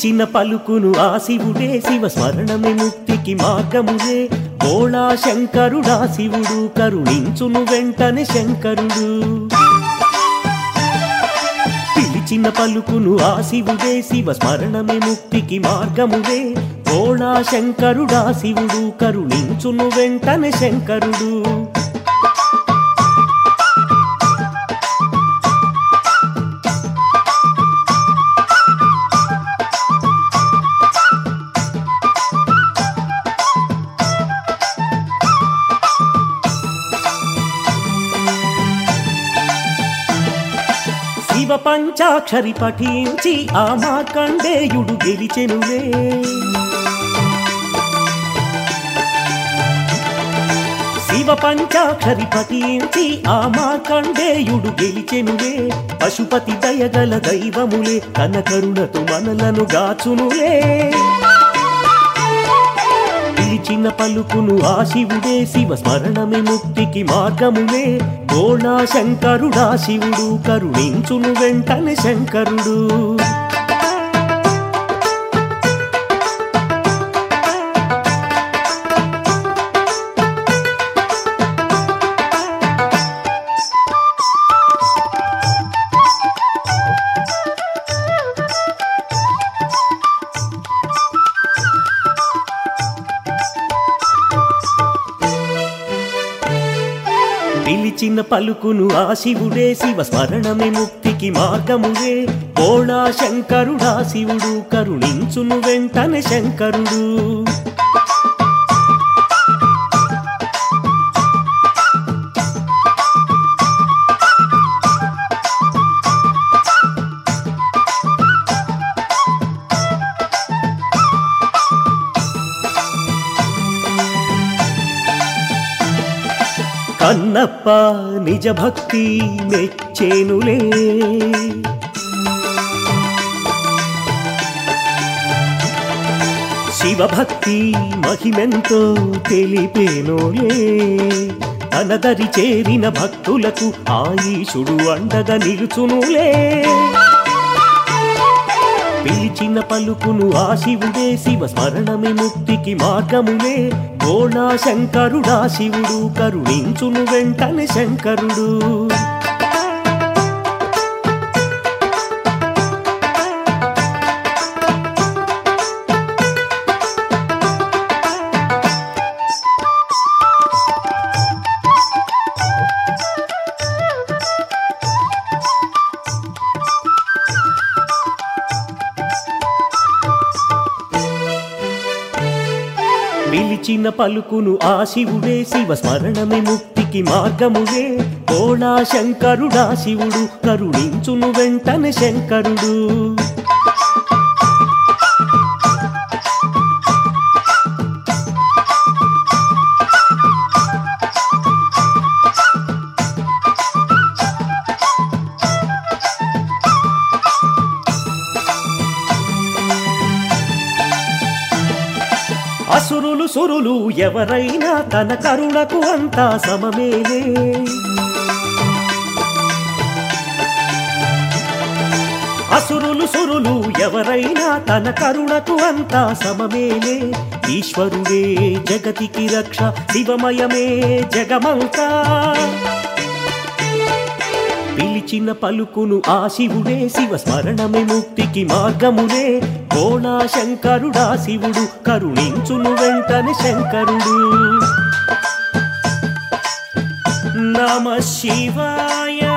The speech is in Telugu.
పిలిచిన పలుకును ఆ శివుడే శివ స్మరణమే ముక్తికి మార్గములే బోళా శంకరుడా శివుడు కరుణించును వెంటనే శంకరుడు పిలిచిన పలుకును ఆ శివుడే శివ స్మరణమే ముక్తికి మార్గములే బోళా శంకరుడా శివుడు కరుణించును వెంటనే శంకరుడు శివ పంచాక్షరి పఠించి ఆ మార్కండేయుడు గెలిచెనులే శివ పంచాక్షరి పఠించి ఆ మార్కండేయుడు గెలిచెనులే పశుపతి దయగల దైవములే తన కరుణతో మనలను గాచునులే పిలిచిన పలుకును ఆ శివుడే శివ స్మరణమే ముక్తికి మార్గములే గోళా శంకరుడా శివుడు కరుణించును వెంటనే శంకరుడు పిలిచిన పలుకును ఆ శివుడే శివ స్మరణమే ముక్తికి మార్గములే ఓళా శంకరుడా శివుడు కరుణించును వెంటనే శంకరుడు కన్నప్ప నిజ భక్తి మెచ్చేనులే శివభక్తి మహిమెంతో తెలిపేనోలే తనదరి చేరిన భక్తులకు ఆయుషుడు అండగా నిలుచునులే పిలిచిన పలుకును ఆ శివుడే శివ స్మరణమే ముక్తికి మార్గములే గోళా శంకరుడా శివుడు కరుణించును వెంటనే శంకరుడు పిలిచిన పలుకును ఆ శివుడే శివ స్మరణమే ముక్తికి మార్గములే ఓళా శంకరుడా శివుడు కరుణించును వెంటనే శంకరుడు అసురులు సురులు ఎవరైనా తన కరుణకు అంతా సమమేలే అసురులు సురులు ఎవరైనా తన కరుణకు అంతా సమమేలే ఈశ్వరుడే జగతికి రక్ష శివమయమే జగమంతా పిలిచిన పలుకును ఆ శివుడే శివ స్మరణమే ముక్తికి మార్గములే కోణా శంకరుడా శివుడు కరుణించును వెంటనే శంకరుడు నమ శివాయ